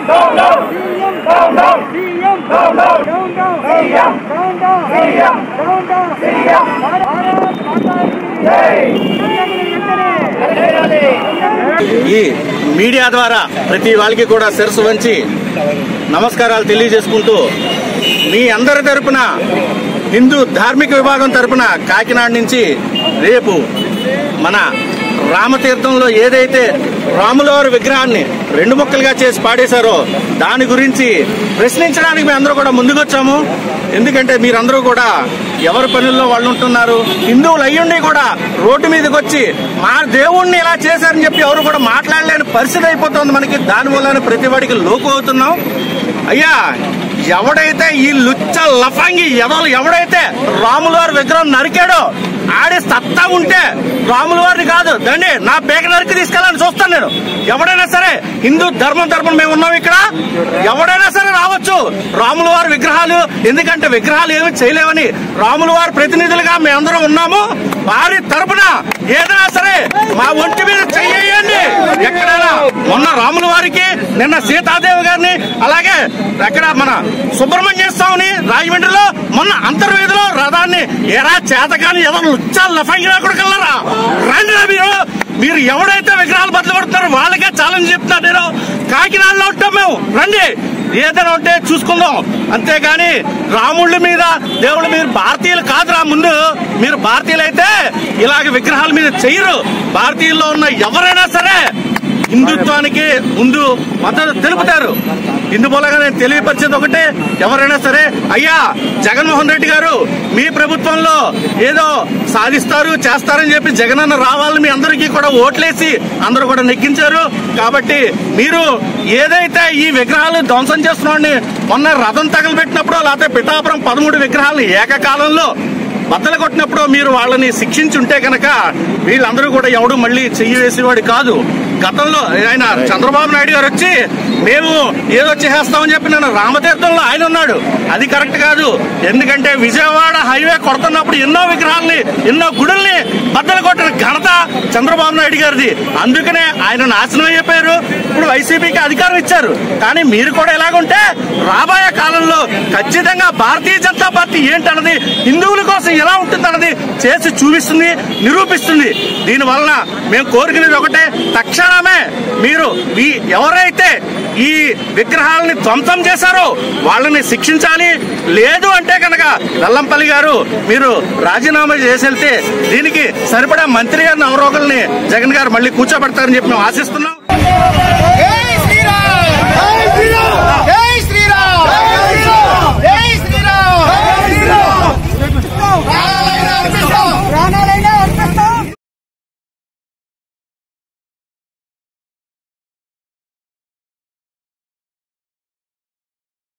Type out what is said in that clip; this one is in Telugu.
down down CM down down CM down down down down CM down down CM down down CM Bharat మాతా కీ జై ఈ మీడియా ద్వారా ప్రతి వాళ్ళకి కూడా శిరసు వంచి నమస్కారాలు తెలియజేసుకుంటూ మీ అందరి తరపున హిందూ ధార్మిక విభాగం తరపున కాకినాడ నుంచి రేపు మన రామతీర్థంలో ఏదైతే రాములవారి విగ్రహాన్ని రెండు ముక్కలుగా చేసి పాడేశారో దాని గురించి ప్రశ్నించడానికి మేము అందరూ కూడా ముందుకొచ్చాము ఎందుకంటే మీరందరూ కూడా ఎవరి పనుల్లో వాళ్ళు ఉంటున్నారు హిందువులు అయ్యుండి కూడా రోడ్డు మీదకి వచ్చి మా దేవుణ్ణి ఇలా చేశారని చెప్పి ఎవరు కూడా మాట్లాడలేని పరిస్థితి అయిపోతుంది మనకి దాని వల్ల ప్రతి వాడికి లోకు అవుతున్నాం అయ్యా ఎవడైతే ఈ లుచ్చ లఫంగి ఎవరు ఎవడైతే రాముల వారి విగ్రహం నరికాడో ఆడి సత్తా ఉంటే రాముల వారిని కాదు దండి నా పేక నరికి తీసుకెళ్ళాలని చూస్తాను నేను ఎవడైనా సరే హిందూ ధర్మం తరపున మేము ఉన్నాం ఇక్కడ ఎవడైనా సరే రావచ్చు రాముల వారి విగ్రహాలు ఎందుకంటే విగ్రహాలు ఏమి చేయలేవని రాముల వారి ప్రతినిధులుగా మేమందరం ఉన్నాము వారి తరపున ఏదైనా సరే మా ఒంటి మీద చెయ్యండి ఎక్కడైనా మొన్న రాముల వారికి నిన్న సీతాదేవి గారిని అలాగే ఎక్కడ మన సుబ్రహ్మణ్య స్వామిని రాజమండ్రిలో మొన్న అంతర్వేదిలో రథాన్ని ఎరా చేతకాని ఎవరు లుచ్చాలు లఫంగినా కూడా కలరా రండి రా మీరు మీరు ఎవడైతే విగ్రహాలు బదులు కొడుతున్నారో వాళ్ళకే ఛాలెంజ్ చెప్తున్నా నేను కాకినాడలో ఉంటాం మేము రండి ఏదైనా ఉంటే చూసుకుందాం అంతేగాని రాముళ్ళ మీద దేవుళ్ళ మీద భారతీయులు కాదురా ముందు మీరు భారతీయులు అయితే ఇలాగ విగ్రహాల మీద చెయ్యరు భారతీయుల్లో ఉన్న ఎవరైనా సరే హిందుత్వానికి ముందు మద్దతు తెలుపుతారు ఇందుమూలంగా నేను తెలియపరిచేది ఒకటే ఎవరైనా సరే అయ్యా జగన్మోహన్ రెడ్డి గారు మీ ప్రభుత్వంలో ఏదో సాధిస్తారు చేస్తారని చెప్పి జగనన్న రావాలని మీ అందరికీ కూడా ఓట్లేసి అందరూ కూడా నెగ్గించారు కాబట్టి మీరు ఏదైతే ఈ విగ్రహాలు ధ్వంసం చేస్తున్నారని మొన్న రథం తగలబెట్టినప్పుడు లేకపోతే పిఠాపురం పదమూడు విగ్రహాలు ఏకకాలంలో బద్దలు కొట్టినప్పుడు మీరు వాళ్ళని శిక్షించుంటే కనుక వీళ్ళందరూ కూడా ఎవడు మళ్ళీ చెయ్యి వేసేవాడు కాదు గతంలో ఆయన చంద్రబాబు నాయుడు గారు వచ్చి మేము ఏదో చేస్తామని చెప్పి నేను రామతీర్థంలో ఆయన ఉన్నాడు అది కరెక్ట్ కాదు ఎందుకంటే విజయవాడ హైవే కొడుతున్నప్పుడు ఎన్నో విగ్రహాల్ని ఎన్నో గుడుల్ని బద్దలు కొట్టిన ఘనత చంద్రబాబు నాయుడు గారిది అందుకనే ఆయన నాశనం అయిపోయారు ఇప్పుడు వైసీపీకి అధికారం ఇచ్చారు కానీ మీరు కూడా ఎలాగుంటే రాబోయే కాలంలో ఖచ్చితంగా భారతీయ జనతా పార్టీ ఏంటన్నది హిందువుల కోసం ఎలా ఉంటుందన్నది చేసి చూపిస్తుంది నిరూపిస్తుంది దీని వలన మేము కోరుకునేది ఒకటే తక్షణమే మీరు ఈ ఎవరైతే ఈ విగ్రహాలని ధ్వంసం చేశారో వాళ్ళని శిక్షించాలి లేదు అంటే కనుక వెల్లంపల్లి గారు మీరు రాజీనామా చేసి వెళ్తే దీనికి సరిపడా మంత్రి గారిని అవరోగుల్ని జగన్ గారు మళ్ళీ కూర్చోబెడతారని చెప్పి మేము ఆశిస్తున్నాం జై